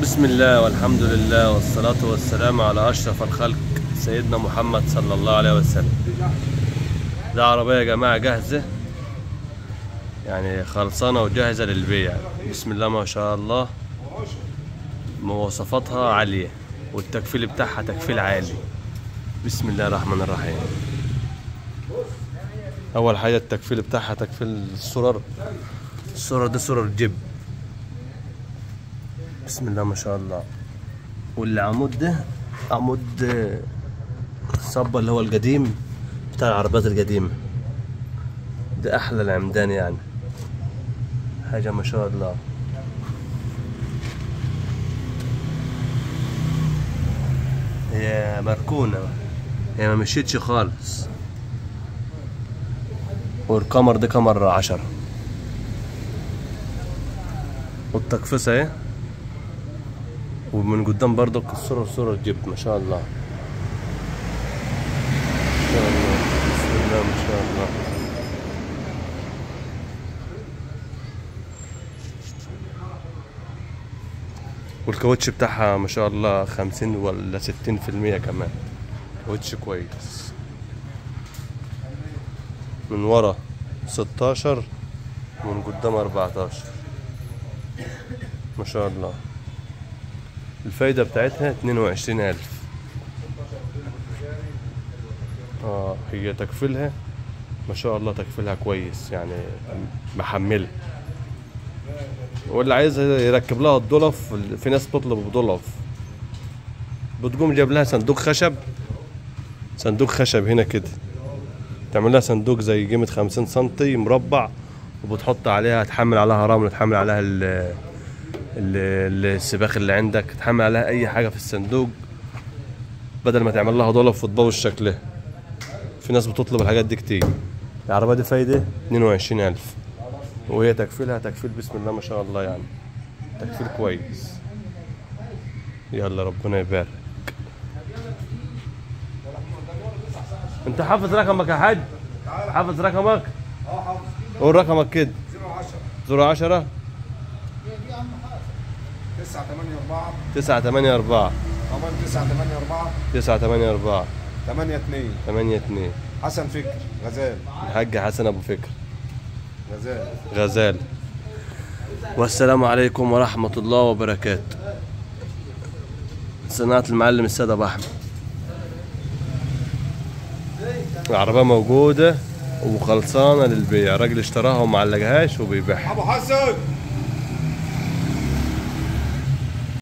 بسم الله والحمد لله والصلاة والسلام على أشرف الخلق سيدنا محمد صلى الله عليه وسلم ده عربية يا جماعة جاهزة يعني خلصانة وجاهزة للبيع بسم الله ما شاء الله مواصفاتها عالية والتكفيل بتاعها تكفيل عالي بسم الله الرحمن الرحيم أول حاجة التكفيل بتاعها تكفيل السرر السرر ده سرر جيب بسم الله ما شاء الله والعمود ده عمود آه، الصبة اللي هو القديم بتاع العربيات القديمة ده أحلى العمدان يعني حاجة ما شاء الله هي مركونة هي ما مشيتش خالص والكمر ده كمر عشرة والتقفيصة اهي ومن قدام برضك الصورة صورة جيب ما شاء الله ما شاء الله بسم الله ما شاء الله والكاوتش بتاعها ما شاء الله خمسين ولا ستين في المية كمان كاوتش كويس من ورا ستاشر ومن قدام اربعتاشر ما شاء الله الفايدة بتاعتها اتنين وعشرين ألف اه هي تكفيلها ما شاء الله تكفيلها كويس يعني محملة واللي عايز يركب لها الضلف في ناس بتطلب بضلف بتقوم جايب لها صندوق خشب صندوق خشب هنا كده تعمل لها صندوق زي قيمة خمسين سنتي مربع وبتحط عليها تحمل عليها رمل تحمل عليها ال ال- السباخ اللي عندك تحمل عليها اي حاجه في الصندوق بدل ما تعمل لها ضلف وتبوظ شكلها في ناس بتطلب الحاجات دي كتير العربيه دي فايده 22000 وهي تكفيلها تكفيل بسم الله ما شاء الله يعني تكفيل كويس يلا ربنا يبارك انت حافظ رقمك يا حاج حافظ رقمك اه حافظ قول رقمك كده 010 010 9 8 4 9 8 4 كمان 9 8 4 9 8 4 8 2 8 2 حسن فكر غزال الحاج حسن ابو فكر غزال غزال والسلام عليكم ورحمة الله وبركاته صناعة المعلم السيد أبو أحمد العربية موجودة وخلصانة للبيع راجل اشتراها ومعلقهاش وبيبيعها ابو حسن